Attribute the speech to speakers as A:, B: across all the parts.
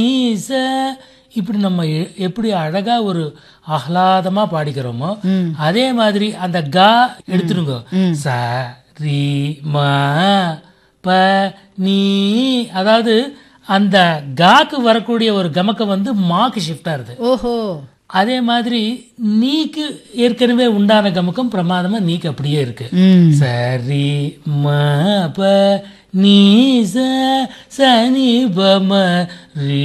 A: நீச இப்படி நம்ம எ- எப்படி அழகா ஒரு ஆஹ்லாதமா பாடிக்கிறோமோ அதே மாதிரி அந்த கா எடுத்துடுங்க ச ரி ம ப நீ அதாவது அந்த காக்கு வரக்கூடிய ஒரு கமக்கம் வந்து மாக்கு ஷிஃப்ட் ஆகுது
B: ஓஹோ
A: அதே மாதிரி நீக்கு ஏற்கனவே உண்டான கமக்கம் பிரமாதமா நீக்கு அப்படியே இருக்கு
B: ம்
A: சரி ம ப நீ ச சனி ப ம ரீ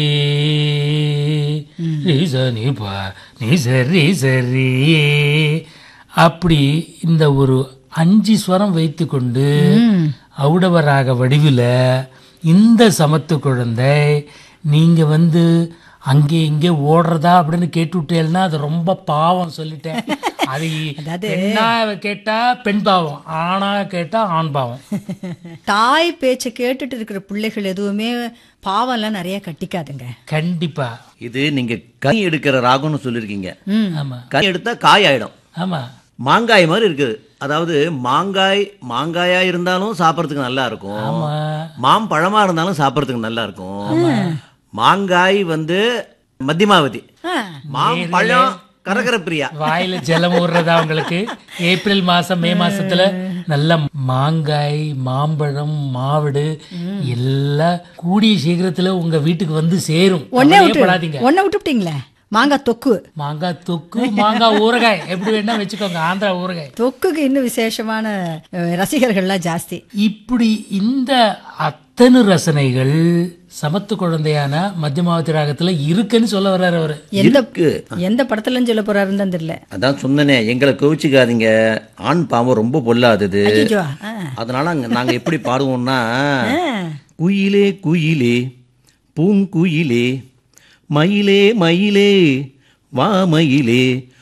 A: ரீ சனி ப நீ சரி சரி அப்படி இந்த ஒரு அஞ்சு ஸ்வரம் வைத்துக்கொண்டு ஔடவராக வடிவில் இந்த சமத்து குழந்தை நீங்க வந்து அங்கே இங்கே ஓடுறதா அப்படின்னு கேட்டு விட்டேன்னா அது ரொம்ப பாவம் சொல்லிட்டேன் அது பெண்ணா கேட்டா பெண் பாவம் ஆணா கேட்டா ஆண் பாவம்
B: தாய் பேச்சை கேட்டுட்டு இருக்கிற பிள்ளைகள் எதுவுமே பாவம்லாம் நிறைய கட்டிக்காதுங்க
A: கண்டிப்பா
C: இது நீங்க கனி எடுக்கிற ராகம்னு சொல்லியிருக்கீங்க
A: ஆமா
C: கனி எடுத்தா காய் ஆயிடும்
A: ஆமா
C: மாங்காய் மாதிரி இருக்குது அதாவது மாங்காய் மாங்காயா இருந்தாலும் சாப்பிட்றதுக்கு நல்லா இருக்கும்
A: ஆமா
C: மாம்பழமா இருந்தாலும் சாப்பிட்றதுக்கு நல்லா இருக்கும் மாங்காய் வந்து மத்தியமாவதி
B: ஆ,
C: மாம்பழம் கரகர பிரியா
A: வாயில ஜலம் ஊறுறதா உங்களுக்கு ஏப்ரல் மாசம் மே மாசத்துல நல்ல மாங்காய் மாம்பழம் மாவிடு எல்லாம் கூடிய சீக்கிரத்துல உங்க வீட்டுக்கு வந்து சேரும்
B: ஒன்னே
A: கவலையே
B: விட்டு
A: படாதீங்க
B: ஒன்ன விட்டுவிட்டீங்களே மாங்காய் தொக்கு
A: மாங்காய் தொக்கு மாங்காய் ஊறுகாய் எப்படி வேணா வச்சுக்கோங்க ஆந்திரா ஊறுகாய்
B: தொக்குக்கு இன்னும் விசேஷமான அஹ், ரசிகர்கள்லாம் ஜாஸ்தி
A: இப்படி இந்த அத்தனை ரசனைகள் சமத்து குழந்தையான மத்தியமாவதி ராகத்துல இருக்குன்னு சொல்ல வர்றாரு அவரு
B: எந்த
C: இருக்கு
B: எந்த படத்துலன்னு சொல்ல போறாருன்னு தான் தெரியல
C: அதான் சொன்னனே எங்களை கோவிச்சுக்காதீங்க ஆண் பாவம் ரொம்ப பொல்லாதது
B: ஐயோ ஆ.
C: அதனால அங்க நாங்க எப்படி பாடுவோம்னா
B: ஆ.
C: குயிலே குயிலே பூங்குயிலே மயிலே மயிலே வா மயிலே